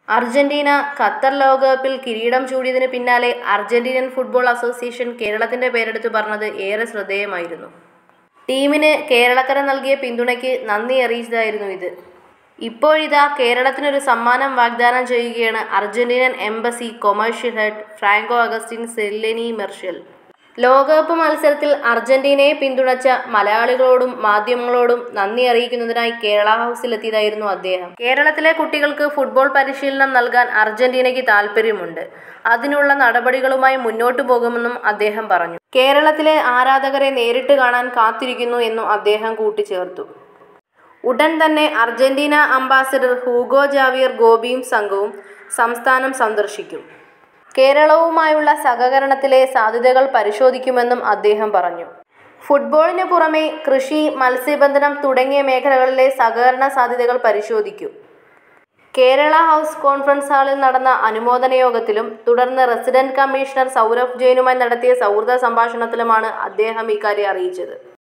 Argentina Qatar ലോകകപ്പിൽ കിരീടം ചൂടിയതിന് പിന്നാലെ അർജന്റീനൻ ഫുട്ബോൾ അസോസിയേഷൻ കേരളത്തിന്റെ പേരെടുത്തു പറഞ്ഞത് ഏറെ ശ്രദ്ധേയമായിരുന്നു ടീമിന് കേരളക്കര നൽകിയ പിന്തുണയ്ക്ക് നന്ദി അറിയിച്ചതായിരുന്നു ഇത് ഇപ്പോഴിതാ കേരളത്തിനൊരു സമ്മാനം വാഗ്ദാനം ചെയ്യുകയാണ് Argentinian embassy commercial head Franco Agustin സെല്ലെനി മെർഷ്യൽ ലോകകപ്പ് മത്സരത്തിൽ അർജന്റീനയെ പിന്തുണച്ച മലയാളികളോടും മാധ്യമങ്ങളോടും നന്ദി അറിയിക്കുന്നതിനായി കേരള ഹൗസിലെത്തിയതായിരുന്നു അദ്ദേഹം കേരളത്തിലെ കുട്ടികൾക്ക് ഫുട്ബോൾ പരിശീലനം നൽകാൻ അർജന്റീനയ്ക്ക് താൽപ്പര്യമുണ്ട് അതിനുള്ള നടപടികളുമായി മുന്നോട്ടു പോകുമെന്നും അദ്ദേഹം പറഞ്ഞു കേരളത്തിലെ ആരാധകരെ നേരിട്ട് കാണാൻ കാത്തിരിക്കുന്നു എന്നും അദ്ദേഹം കൂട്ടിച്ചേർത്തു ഉടൻ തന്നെ അർജന്റീന അംബാസിഡർ ഹൂഗോ ജാവിയർ ഗോപിയും സംഘവും സംസ്ഥാനം സന്ദർശിക്കും കേരളവുമായുള്ള സഹകരണത്തിലെ സാധ്യതകൾ പരിശോധിക്കുമെന്നും അദ്ദേഹം പറഞ്ഞു ഫുട്ബോളിന് പുറമെ കൃഷി മത്സ്യബന്ധനം തുടങ്ങിയ മേഖലകളിലെ സഹകരണ സാധ്യതകൾ പരിശോധിക്കും കേരള ഹൗസ് കോൺഫറൻസ് ഹാളിൽ നടന്ന അനുമോദന യോഗത്തിലും തുടർന്ന് റെസിഡന്റ് കമ്മീഷണർ സൗരഭ് ജെയിനുമായി നടത്തിയ സൗഹൃദ സംഭാഷണത്തിലുമാണ് അദ്ദേഹം ഇക്കാര്യം അറിയിച്ചത്